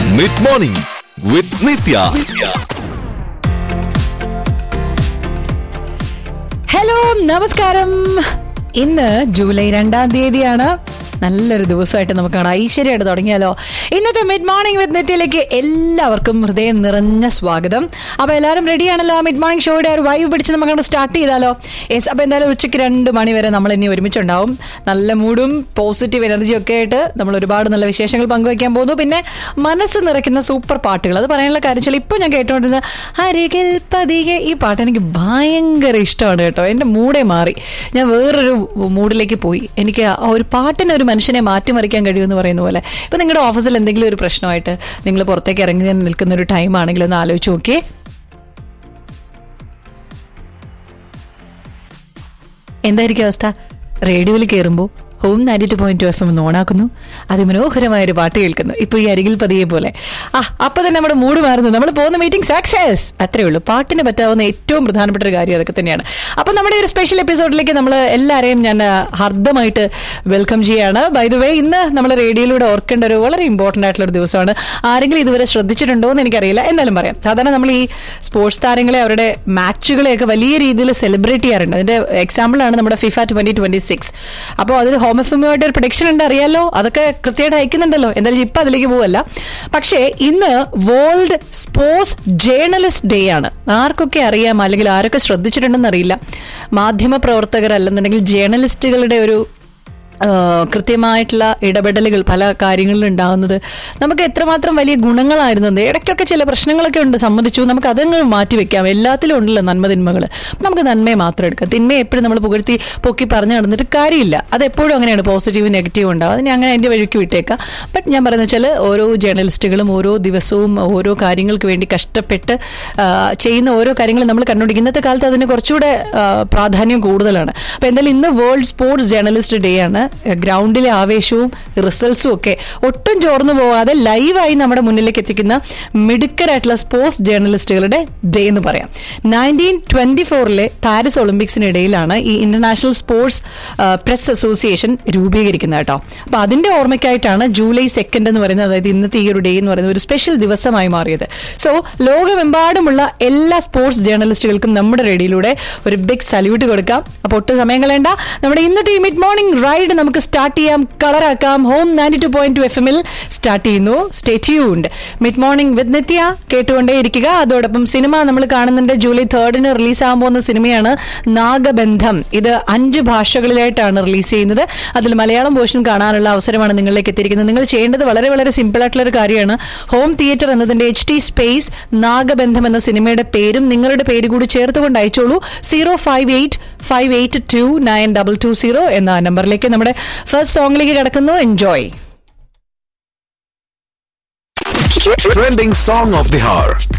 Mid morning with Nithya hello നമസ്കാരം ഇന്ന് July രണ്ടാം തീയതിയാണ് നല്ലൊരു ദിവസമായിട്ട് നമുക്ക് കാണാം ഐശ്വര്യമായിട്ട് തുടങ്ങിയാലോ ഇന്നത്തെ മിഡ് മോർണിംഗ് വിത്ത് നെറ്റിയിലേക്ക് എല്ലാവർക്കും ഹൃദയം നിറഞ്ഞ സ്വാഗതം അപ്പോൾ എല്ലാവരും റെഡിയാണല്ലോ മിഡ് മോർണിംഗ് ഷോയുടെ ഒരു വൈവ് പിടിച്ച് നമുക്ക് സ്റ്റാർട്ട് ചെയ്താലോ യെസ് അപ്പോൾ എന്തായാലും ഉച്ചയ്ക്ക് രണ്ട് മണി വരെ നമ്മൾ ഇനി ഒരുമിച്ചുണ്ടാവും നല്ല മൂഡും പോസിറ്റീവ് എനർജിയും ഒക്കെ ആയിട്ട് നമ്മൾ ഒരുപാട് നല്ല വിശേഷങ്ങൾ പങ്കുവയ്ക്കാൻ പോകുന്നു പിന്നെ മനസ്സ് നിറയ്ക്കുന്ന സൂപ്പർ പാട്ടുകൾ അത് പറയാനുള്ള കാര്യം വെച്ചാൽ ഇപ്പോൾ ഞാൻ കേട്ടുകൊണ്ടിരുന്ന അരികിൽ പതിയെ ഈ പാട്ട് എനിക്ക് ഭയങ്കര ഇഷ്ടമാണ് കേട്ടോ എൻ്റെ മൂഡേ മാറി ഞാൻ വേറൊരു മൂഡിലേക്ക് പോയി എനിക്ക് ആ ഒരു പാട്ടിന് ഒരു മനുഷ്യനെ മാറ്റിമറിക്കാൻ കഴിയുമെന്ന് പറയുന്ന പോലെ ഇപ്പം നിങ്ങളുടെ ഓഫീസിൽ എന്തെങ്കിലും ഒരു പ്രശ്നമായിട്ട് നിങ്ങൾ പുറത്തേക്ക് ഇറങ്ങി നിൽക്കുന്ന ഒരു ടൈം ആണെങ്കിൽ ഒന്ന് ആലോചിച്ച് നോക്കിയേ എന്തായിരിക്കും അവസ്ഥ റേഡിയോയിൽ കയറുമ്പോൾ home ninety two point two F M ഓണാക്കുന്നു അതിമനോഹരമായ ഒരു പാട്ട് കേൾക്കുന്നു ഇപ്പൊ ഈ അരികിൽ പതിയെ പോലെ ആ അപ്പൊ തന്നെ നമ്മുടെ മൂഡ് മാറുന്നു നമ്മൾ പോകുന്ന മീറ്റിംഗ് സക്സസ് അത്രേ ഉള്ളൂ പാട്ടിന് പറ്റാവുന്ന ഏറ്റവും പ്രധാനപ്പെട്ട ഒരു കാര്യം അതൊക്കെ തന്നെയാണ് അപ്പൊ നമ്മുടെ ഒരു സ്പെഷ്യൽ എപ്പിസോഡിലേക്ക് നമ്മൾ എല്ലാവരെയും ഞാൻ ആ, ഹർദ്ദമായിട്ട് വെൽക്കം ചെയ്യാണ് ബൈ ദ വേ ഇന്ന് നമ്മൾ റേഡിയോയിലൂടെ ഓർക്കേണ്ട ഒരു വളരെ ഇമ്പോർട്ടന്റ് ആയിട്ടുള്ള ഒരു ദിവസമാണ് ആരെങ്കിലും ഇതുവരെ ശ്രദ്ധിച്ചിട്ടുണ്ടോ എന്ന് എനിക്കറിയില്ല എന്നാലും പറയാം സാധാരണ നമ്മൾ ഈ സ്പോർട്സ് താരങ്ങളെ അവരുടെ മാച്ചുകളെയൊക്കെ വലിയ രീതിയിൽ സെലിബ്രേറ്റ് ചെയ്യാറുണ്ട് അതിന്റെ എക്സാമ്പിൾ ആണ് നമ്മുടെ ഫിഫ ട്വന്റി ട്വന്റി സിക്സ് അപ്പോൾ അതിൽ ഹോം എഫുമായിട്ട് ഒരു പ്രൊഡിക്ഷൻ ഉണ്ട് അറിയാലോ അതൊക്കെ കൃത്യമായിട്ട് അയക്കുന്നുണ്ടല്ലോ എന്തായാലും ഇപ്പം അതിലേക്ക് പോവല്ല പക്ഷേ ഇന്ന് വേൾഡ് സ്പോർട്സ് ജേർണലിസ്റ്റ് ഡേ ആണ് ആർക്കൊക്കെ അറിയാം അല്ലെങ്കിൽ ആരൊക്കെ ശ്രദ്ധിച്ചിട്ടുണ്ടെന്ന് അറിയില്ല മാധ്യമ പ്രവർത്തകർ അല്ലെന്നുണ്ടെങ്കിൽ ജേർണലിസ്റ്റുകളുടെ ഒരു ആ, കൃത്യമായിട്ടുള്ള ഇടപെടലുകൾ പല കാര്യങ്ങളിലും ഉണ്ടാകുന്നത് നമുക്ക് എത്രമാത്രം വലിയ ഗുണങ്ങളായിരുന്നു എന്ന്. ഇടയ്ക്കൊക്കെ ചില പ്രശ്നങ്ങളൊക്കെ ഉണ്ട് സമ്മതിച്ചു നമുക്ക് അതങ്ങ് മാറ്റിവെക്കാം എല്ലാത്തിലും ഉണ്ടല്ലോ നന്മ തിന്മകൾ നമുക്ക് നന്മയെ മാത്രം എടുക്കാം തിന്മയെ എപ്പോഴും നമ്മൾ പുകഴ്ത്തി പൊക്കി പറഞ്ഞു നടന്നിട്ട് കാര്യമില്ല അത് എപ്പോഴും അങ്ങനെയാണ് പോസിറ്റീവ് നെഗറ്റീവ് ഉണ്ടാവും അത് ഞാൻ അങ്ങനെ എൻ്റെ വഴിക്ക് വിട്ടേക്കാം ബട്ട് ഞാൻ പറയുന്നത് വെച്ചാൽ ഓരോ ജേർണലിസ്റ്റുകളും ഓരോ ദിവസവും ഓരോ കാര്യങ്ങൾക്ക് വേണ്ടി കഷ്ടപ്പെട്ട് ആ, ചെയ്യുന്ന ഓരോ കാര്യങ്ങളും നമ്മൾ കണ്ടുപിടിക്കും ഇന്നത്തെ കാലത്ത് അതിന് കുറച്ചുകൂടെ ആ, പ്രാധാന്യം കൂടുതലാണ് അപ്പോൾ എന്തായാലും ഇന്ന് വേൾഡ് സ്പോർട്സ് ജേർണലിസ്റ്റ് ഡേ ആണ് ഗ്രൗണ്ടിലെ ആവേശവും റിസൾട്ട്സും ഒക്കെ ഒട്ടും ചോർന്നു പോവാതെ ലൈവായി നമ്മുടെ മുന്നിലേക്ക് എത്തിക്കുന്ന മിടുക്കരായിട്ടുള്ള സ്പോർട്സ് ജേർണലിസ്റ്റുകളുടെ ഡേ എന്ന് പറയാം നയൻറ്റീൻ ട്വന്റി ഫോറിലെ പാരീസ് ഒളിമ്പിക്സിനിടയിലാണ് ഈ ഇന്റർനാഷണൽ സ്പോർട്സ് പ്രസ് അസോസിയേഷൻ രൂപീകരിക്കുന്നത് കേട്ടോ അപ്പൊ അതിന്റെ ഓർമ്മയ്ക്കായിട്ടാണ് ജൂലൈ സെക്കൻഡ് എന്ന് പറയുന്നത് അതായത് ഇന്നത്തെ ഈ ഒരു ഡേ എന്ന് പറയുന്നത് ഒരു സ്പെഷ്യൽ ദിവസമായി മാറിയത് സോ ലോകമെമ്പാടുമുള്ള എല്ലാ സ്പോർട്സ് ജേർണലിസ്റ്റുകൾക്കും നമ്മുടെ റേഡിയോയിലൂടെ ഒരു ബിഗ് സല്യൂട്ട് കൊടുക്കാം അപ്പോൾ ഒട്ടും സമയം കളയണ്ട നമ്മുടെ ഇന്നത്തെ ഈ മിഡ് മോർണിംഗ് റൈഡ് നമുക്ക് സ്റ്റാർട്ട് ചെയ്യാം കളറാക്കാം home ninety two point two F എമ്മിൽ സ്റ്റാർട്ട് ചെയ്യുന്നു stay tuned mid morning with Nithya കേട്ടുകൊണ്ടേ ഇരിക്കുക അതോടൊപ്പം സിനിമ നമ്മൾ കാണുന്നുണ്ട് ജൂലൈ തേർഡിന് റിലീസ് ആകാൻ പോകുന്ന സിനിമയാണ് നാഗബന്ധം ഇത് അഞ്ച് ഭാഷകളിലായിട്ടാണ് റിലീസ് ചെയ്യുന്നത് അതിൽ മലയാളം പോർഷൻ കാണാനുള്ള അവസരമാണ് നിങ്ങളിലേക്ക് എത്തിയിരിക്കുന്നത് നിങ്ങൾ ചെയ്യേണ്ടത് വളരെ വളരെ സിമ്പിൾ ആയിട്ടുള്ള ഒരു കാര്യമാണ് ഹോം തിയേറ്റർ എന്നതിന്റെ എച്ച് ടി സ്പേസ് നാഗബന്ധം എന്ന സിനിമയുടെ പേരും നിങ്ങളുടെ പേര് കൂടി ചേർത്തുകൊണ്ട് അയച്ചോളൂ zero five eight five eight two nine double two zero എന്ന നമ്പറിലേക്ക് നമ്മുടെ ഫസ്റ്റ് സോങ്ങിലേക്ക് കിടക്കുന്നു enjoy trending song of the hour